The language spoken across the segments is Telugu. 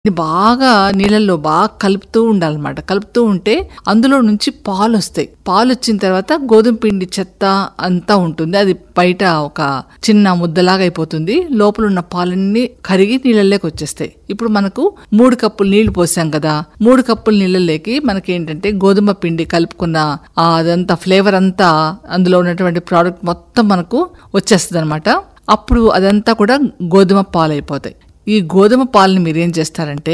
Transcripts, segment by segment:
ఇది బాగా నీళ్ళల్లో బాగా కలుపుతూ ఉండాలన్నమాట కలుపుతూ ఉంటే అందులో నుంచి పాలు వస్తాయి పాలు వచ్చిన తర్వాత గోధుమ పిండి చెత్త అంతా ఉంటుంది అది బయట ఒక చిన్న ముద్దలాగా అయిపోతుంది లోపల ఉన్న పాలన్నీ కరిగి నీళ్ళలోకి వచ్చేస్తాయి ఇప్పుడు మనకు మూడు కప్పులు నీళ్లు పోసాం కదా మూడు కప్పుల నీళ్ళలోకి మనకి ఏంటంటే గోధుమ పిండి కలుపుకున్న ఆ అదంతా ఫ్లేవర్ అంతా అందులో ఉన్నటువంటి ప్రోడక్ట్ మొత్తం మనకు వచ్చేస్తుంది అప్పుడు అదంతా కూడా గోధుమ పాలు అయిపోతాయి ఈ గోధుమ పాలని మీరు ఏం చేస్తారంటే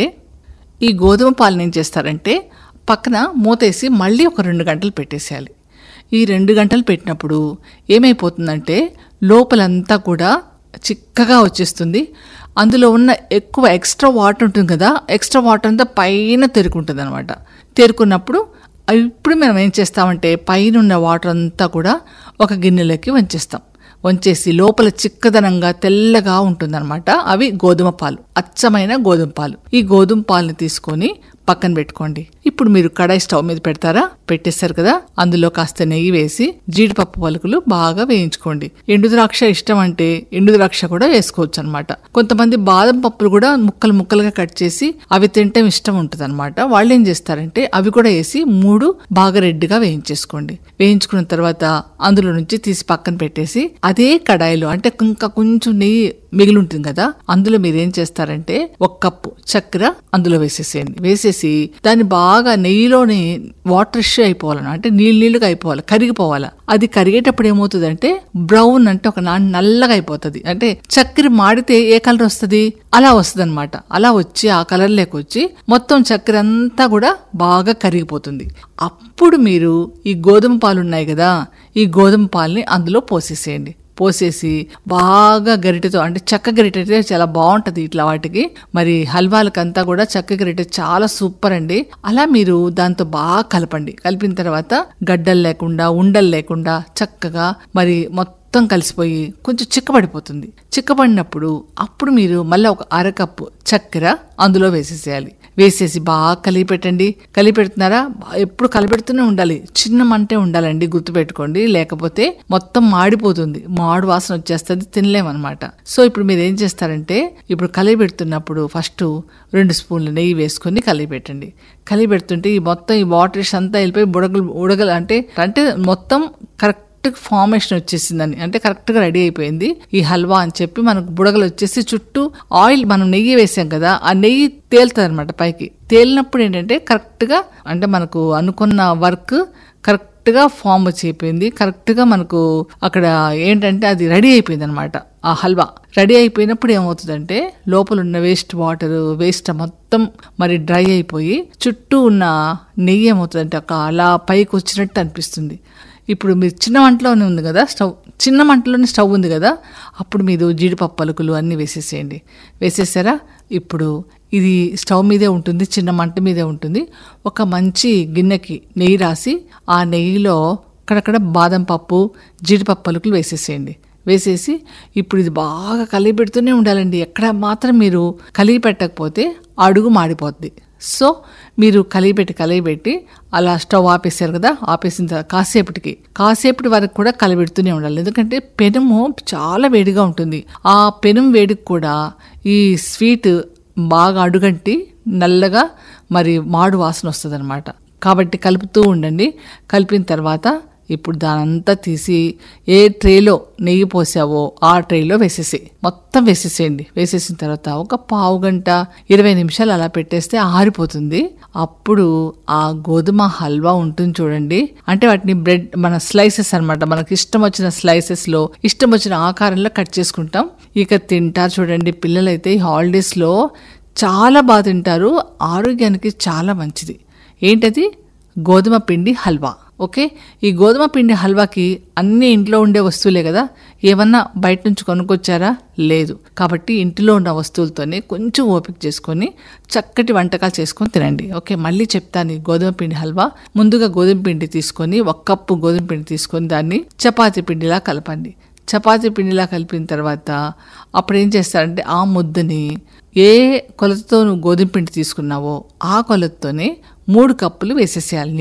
ఈ గోధుమ పాలను ఏం చేస్తారంటే పక్కన మూతేసి మళ్ళీ ఒక రెండు గంటలు పెట్టేసేయాలి ఈ రెండు గంటలు పెట్టినప్పుడు ఏమైపోతుందంటే లోపలంతా కూడా చిక్కగా వచ్చేస్తుంది అందులో ఉన్న ఎక్కువ ఎక్స్ట్రా వాటర్ ఉంటుంది కదా ఎక్స్ట్రా వాటర్ అంతా పైన తెరుకుంటుంది అనమాట తెరుకున్నప్పుడు ఇప్పుడు మనం ఏం చేస్తామంటే పైన ఉన్న వాటర్ అంతా కూడా ఒక గిన్నెలోకి వంచేస్తాం వంచేసి లోపల చిక్కదనంగా తెల్లగా ఉంటుందన్నమాట అవి గోధుమ పాలు అచ్చమైన గోధుమ పాలు ఈ గోధుమ పాలని తీసుకొని పక్కన పెట్టుకోండి ఇప్పుడు మీరు కడాయి స్టవ్ మీద పెడతారా పెట్టేస్తారు కదా అందులో కాస్త నెయ్యి వేసి జీడిపప్పు పలుకులు బాగా వేయించుకోండి ఎండు ద్రాక్ష ఇష్టం అంటే ఎండు ద్రాక్ష కూడా వేసుకోవచ్చు అనమాట కొంతమంది బాదం పప్పులు కూడా ముక్కలు ముక్కలుగా కట్ చేసి అవి తింటాం ఇష్టం ఉంటుంది అనమాట వాళ్ళు ఏం చేస్తారంటే అవి కూడా వేసి మూడు బాగా రెడ్గా వేయించేసుకోండి వేయించుకున్న తర్వాత అందులో నుంచి తీసి పక్కన పెట్టేసి అదే కడాయిలో అంటే ఇంకా కొంచెం నెయ్యి మిగిలి ఉంటుంది కదా అందులో మీరు ఏం చేస్తారంటే ఒక కప్పు చక్కెర అందులో వేసేసేయండి వేసేసి దాన్ని బాగా నెయ్యిలోని వాటర్ ఇష్యూ అయిపోవాలన్న అంటే నీళ్ళు నీళ్ళుగా అయిపోవాలి కరిగిపోవాలి అది కరిగేటప్పుడు ఏమవుతుందంటే బ్రౌన్ అంటే ఒక నా నల్లగా అయిపోతుంది అంటే చక్కెర మాడితే ఏ కలర్ వస్తుంది అలా వస్తుంది అనమాట అలా వచ్చి ఆ కలర్ వచ్చి మొత్తం చక్కెర అంతా కూడా బాగా కరిగిపోతుంది అప్పుడు మీరు ఈ గోధుమ పాలు ఉన్నాయి కదా ఈ గోధుమ పాలని అందులో పోసేసేయండి పోసేసి బాగా గరిటెతో అంటే చెక్క గరిటె అయితే చాలా బాగుంటది ఇట్లా వాటికి మరి హల్వాలకంతా కూడా చెక్క గరిటె చాలా సూపర్ అండి అలా మీరు దాంతో బాగా కలపండి కలిపిన తర్వాత గడ్డలు లేకుండా ఉండలు లేకుండా చక్కగా మరి మొత్తం మొత్తం కలిసిపోయి కొంచెం చిక్కబడిపోతుంది చిక్కబడినప్పుడు అప్పుడు మీరు మళ్ళీ ఒక అరకప్పు చక్కెర అందులో వేసేసేయాలి వేసేసి బాగా కలిపెట్టండి కలిపెడుతున్నారా ఎప్పుడు కలిపెడుతూనే ఉండాలి చిన్న మంటే ఉండాలండి గుర్తుపెట్టుకోండి లేకపోతే మొత్తం మాడిపోతుంది మాడు వాసన వచ్చేస్తుంది తినలేమన్నమాట సో ఇప్పుడు మీరు ఏం చేస్తారంటే ఇప్పుడు కలిపెడుతున్నప్పుడు ఫస్ట్ రెండు స్పూన్లు నెయ్యి వేసుకొని కలిపెట్టండి కలిపెడుతుంటే ఈ మొత్తం ఈ వాటర్స్ అంతా వెళ్ళిపోయి బుడగలు ఉడగలు అంటే అంటే మొత్తం కరెక్ట్ ఫార్మేషన్ వచ్చేసిందని అంటే కరెక్ట్ గా రెడీ అయిపోయింది ఈ హల్వా అని చెప్పి మనకు బుడగలు వచ్చేసి చుట్టూ ఆయిల్ మనం నెయ్యి వేసాం కదా ఆ నెయ్యి తేలుతుంది అనమాట పైకి తేలినప్పుడు ఏంటంటే కరెక్ట్ గా అంటే మనకు అనుకున్న వర్క్ కరెక్ట్ గా ఫామ్ వచ్చి అయిపోయింది కరెక్ట్ గా మనకు అక్కడ ఏంటంటే అది రెడీ అయిపోయింది అనమాట ఆ హల్వా రెడీ అయిపోయినప్పుడు ఏమవుతుందంటే లోపల ఉన్న వేస్ట్ వాటర్ వేస్ట్ మొత్తం మరి డ్రై అయిపోయి చుట్టూ ఉన్న నెయ్యి ఏమవుతుందంటే ఒక అలా పైకి వచ్చినట్టు అనిపిస్తుంది ఇప్పుడు మీరు చిన్న మంటలోనే ఉంది కదా స్టవ్ చిన్న మంటలోనే స్టవ్ ఉంది కదా అప్పుడు మీరు జీడిపప్పు పలుకులు అన్నీ వేసేసేయండి వేసేసారా ఇప్పుడు ఇది స్టవ్ మీదే ఉంటుంది చిన్న మంట మీదే ఉంటుంది ఒక మంచి గిన్నెకి నెయ్యి రాసి ఆ నెయ్యిలో అక్కడక్కడ బాదం పప్పు జీడిపప్పు పలుకులు వేసేసేయండి వేసేసి ఇప్పుడు ఇది బాగా కలిగి పెడుతూనే ఉండాలండి ఎక్కడ మాత్రం మీరు కలిగి పెట్టకపోతే అడుగు మాడిపోద్ది సో మీరు కలిగిపెట్టి కలిగిపెట్టి అలా స్టవ్ ఆపేసారు కదా ఆపేసిన తర్వాత కాసేపటికి కాసేపటి వరకు కూడా కలిపెడుతూనే ఉండాలి ఎందుకంటే పెనుము చాలా వేడిగా ఉంటుంది ఆ పెనుము వేడికి కూడా ఈ స్వీట్ బాగా అడుగంటి నల్లగా మరి మాడు వాసన వస్తుంది కాబట్టి కలుపుతూ ఉండండి కలిపిన తర్వాత ఇప్పుడు దానంతా తీసి ఏ ట్రేలో నెయ్యి పోసావో ఆ ట్రేలో వేసేసి మొత్తం వేసేసేయండి వేసేసిన తర్వాత ఒక పావు గంట ఇరవై నిమిషాలు అలా పెట్టేస్తే ఆరిపోతుంది అప్పుడు ఆ గోధుమ హల్వా ఉంటుంది చూడండి అంటే వాటిని బ్రెడ్ మన స్లైసెస్ అనమాట మనకి ఇష్టం వచ్చిన స్లైసెస్ లో ఇష్టం వచ్చిన ఆకారంలో కట్ చేసుకుంటాం ఇక తింటారు చూడండి పిల్లలైతే ఈ హాలిడేస్ లో చాలా బాగా తింటారు ఆరోగ్యానికి చాలా మంచిది ఏంటది గోధుమ పిండి హల్వా ఓకే ఈ గోధుమ పిండి హల్వాకి అన్ని ఇంట్లో ఉండే వస్తువులే కదా ఏమన్నా బయట నుంచి కొనుక్కొచ్చారా లేదు కాబట్టి ఇంటిలో ఉన్న వస్తువులతోనే కొంచెం ఓపిక చేసుకొని చక్కటి వంటకాలు చేసుకొని తినండి ఓకే మళ్ళీ చెప్తాను ఈ గోధుమ పిండి హల్వా ముందుగా గోధుమ పిండి తీసుకొని ఒక కప్పు గోధుమ పిండి తీసుకొని దాన్ని చపాతీ పిండిలా కలపండి చపాతీ పిండిలా కలిపిన తర్వాత అప్పుడు ఏం చేస్తారంటే ఆ ముద్దని ఏ కొలతతో నువ్వు గోధుమ పిండి తీసుకున్నావో ఆ కొలతతోనే మూడు కప్పులు వేసేసేయాలి నీళ్లు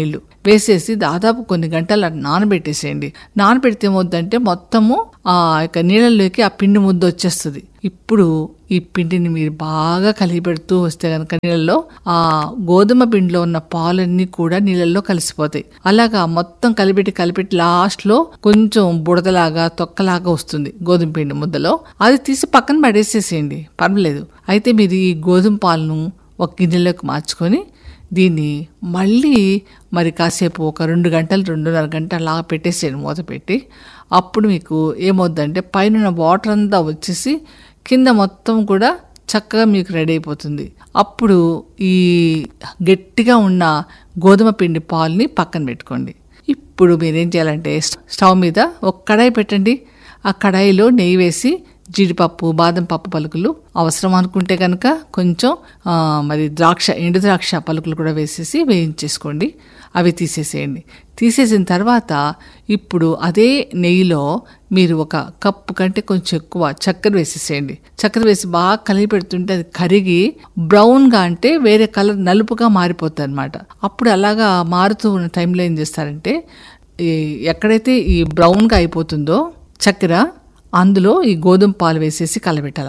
వేసేసి దాదాపు కొన్ని గంటలు అటు నానబెట్టేసేయండి నానబెడితే ఏమవుద్దంటే మొత్తము ఆ యొక్క నీళ్ళలోకి ఆ పిండి ముద్ద వచ్చేస్తుంది ఇప్పుడు ఈ పిండిని మీరు బాగా కలిగి పెడుతూ వస్తే కనుక నీళ్ళలో ఆ గోధుమ పిండిలో ఉన్న పాలన్నీ కూడా నీళ్ళల్లో కలిసిపోతాయి అలాగా మొత్తం కలిపెట్టి కలిపెట్టి లాస్ట్ లో కొంచెం బుడదలాగా తొక్కలాగా వస్తుంది గోధుమ పిండి ముద్దలో అది తీసి పక్కన పడేసేసేయండి పర్వాలేదు అయితే మీరు ఈ గోధుమ పాలను ఒక గిన్నెలోకి మార్చుకొని దీన్ని మళ్ళీ మరి కాసేపు ఒక రెండు గంటలు రెండున్నర గంటలు అలా పెట్టేసేయండి మూత పెట్టి అప్పుడు మీకు ఏమవుద్దంటే పైన వాటర్ అంతా వచ్చేసి కింద మొత్తం కూడా చక్కగా మీకు రెడీ అయిపోతుంది అప్పుడు ఈ గట్టిగా ఉన్న గోధుమ పిండి పాలని పక్కన పెట్టుకోండి ఇప్పుడు మీరేం చేయాలంటే స్టవ్ మీద ఒక కడాయి పెట్టండి ఆ కడాయిలో నెయ్యి వేసి జీడిపప్పు బాదం పప్పు పలుకులు అవసరం అనుకుంటే కనుక కొంచెం ఆ, మరి ద్రాక్ష ఎండు ద్రాక్ష పలుకులు కూడా వేసేసి వేయించేసుకోండి అవి తీసేసేయండి తీసేసిన తర్వాత ఇప్పుడు అదే నెయ్యిలో మీరు ఒక కప్పు కంటే కొంచెం ఎక్కువ చక్కెర వేసేసేయండి చక్కెర వేసి బాగా కలిపి పెడుతుంటే అది కరిగి బ్రౌన్గా అంటే వేరే కలర్ నలుపుగా మారిపోతుంది అనమాట అప్పుడు అలాగా మారుతూ ఉన్న టైంలో ఏం చేస్తారంటే ఈ ఎక్కడైతే ఈ బ్రౌన్గా అయిపోతుందో చక్కెర అందులో ఈ గోధుమ పాలు వేసేసి కలబెట్టాలి